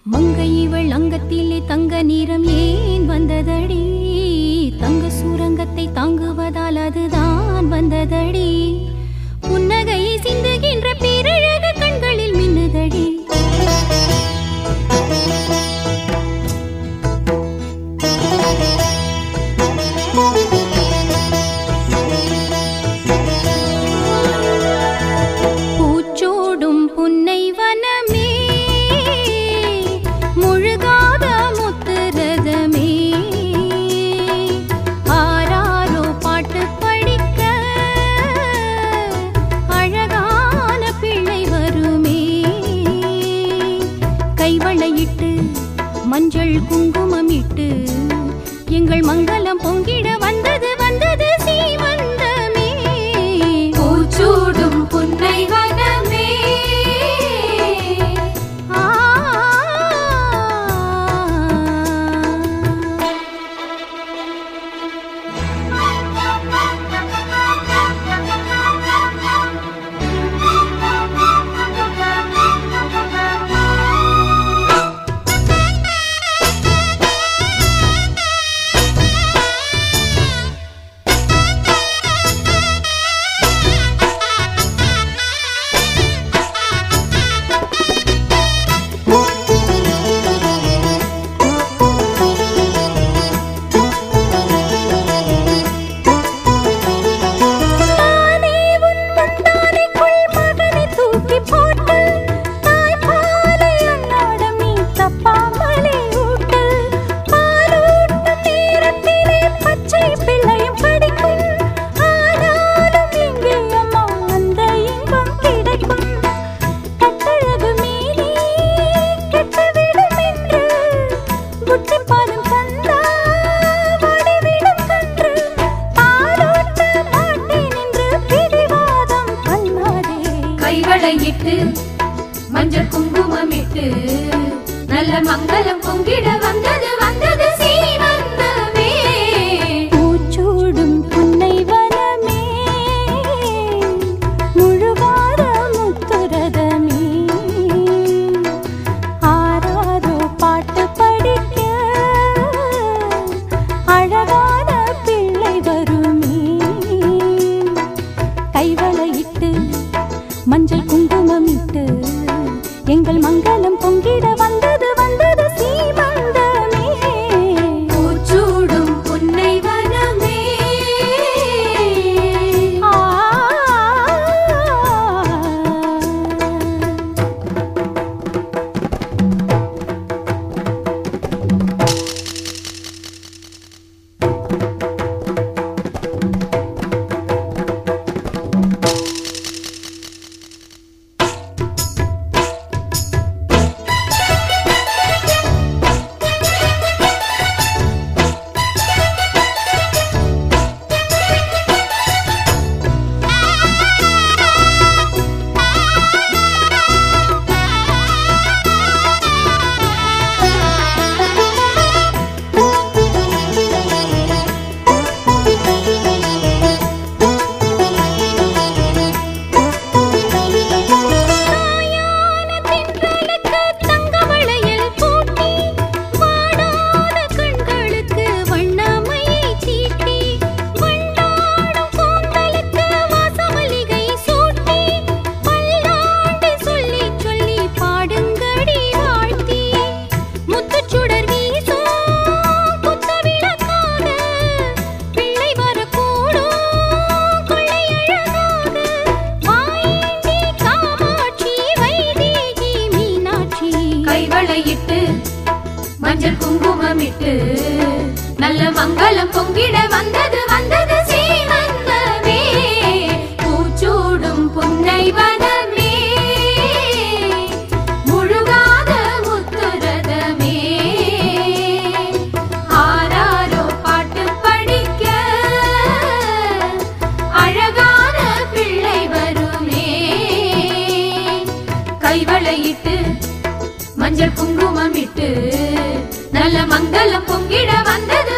மங்கை இவள் அங்கத்திலே தங்க நிறம் ஏன் வந்ததடி தங்க சூரங்கத்தை தாங்குவதால் அதுதான் வந்ததடி புன்னகையை சிந்துகின்ற பேரழக கண்களில் மின்னுதடி பூச்சோடும் புன்னை வனமே முழுகாத முத்துரதமே ஆராரோ பாட்டு படிக்க அழகான பிள்ளை வருமே கைவளையிட்டு மஞ்சள் குங்குமமிட்டு எங்கள் மங்களம் பொங்கிட வந்தது வந்தது சீமந்தமே பூச்சூடும் புன்னை வனமே ஆ தானே உன் முந்தானைக்குள் மகனை தூக்கி போட்டு தாய்ப்பாலை அன்னாடம் நீ தப்பாமலே ஊட்டு பாலூட்டும் நேரத்திலே பச்சை பிள்ளையும் படிக்கும் ஆனாலும் எங்கே அம்மா அந்த இன்பம் கிடைக்கும் கட்டழகு மீனே கெட்டுவிடும் என்று புத்தி பாலும் தந்தா வாடிவிடும் கன்று பாலூட்ட மாட்டேன் என்று பிடிவாதம் பண்ணாதே கைவளையிட்டு மஞ்சள் குங்குமமிட்டு நல்ல மங்களம் பொங்கிட வந்தது வந்தது சீமந்தமே பூச்சூடும் புன்னை வனமே முழுவார முத்துரதமே ஆராரோ பாட்டு படிக்க அழகான பிள்ளை வருமே கைவளையிட்டு மஞ்சள் குங்குமமிட்டு எங்கள் மங்களம் பொங்கிட வந்தது வந்தது சீமந்தமே பூச்சூடும் புன்னை வனமே ஆ தாயான தென்றலுக்கு தங்க வளையல் பூட்டி வாடாத கண்களுக்கு வண்ணமையை தீட்டி வண்டாடும் கூந்தலுக்கு வாசமல்லிகை சூட்டி பல்லாண்டு சொல்லி சொல்லி பாடுங்கடி வாழ்த்தி முத்துச்சுடர் வீசும் குத்துவிளக்காக பிள்ளை வரக்கூடும் கொள்ளை அழகாக வாயேந்தி காமாட்சி வைதேகி மீனாட்சி கைவளையிட்டு மஞ்சள் குங்குமமிட்டு நல்ல மங்களம் பொங்கிட வந்தது வந்தது சீமந்தமே பூச்சூடும் புன்னை வனமே முழுகாத முத்துரதமே ஆராரோ பாட்டு படிக்க அழகான பிள்ளை வருமே கைவளையிட்டு மஞ்சள் குங்குமமிட்டு நல்ல மங்களம் பொங்கிட வந்தது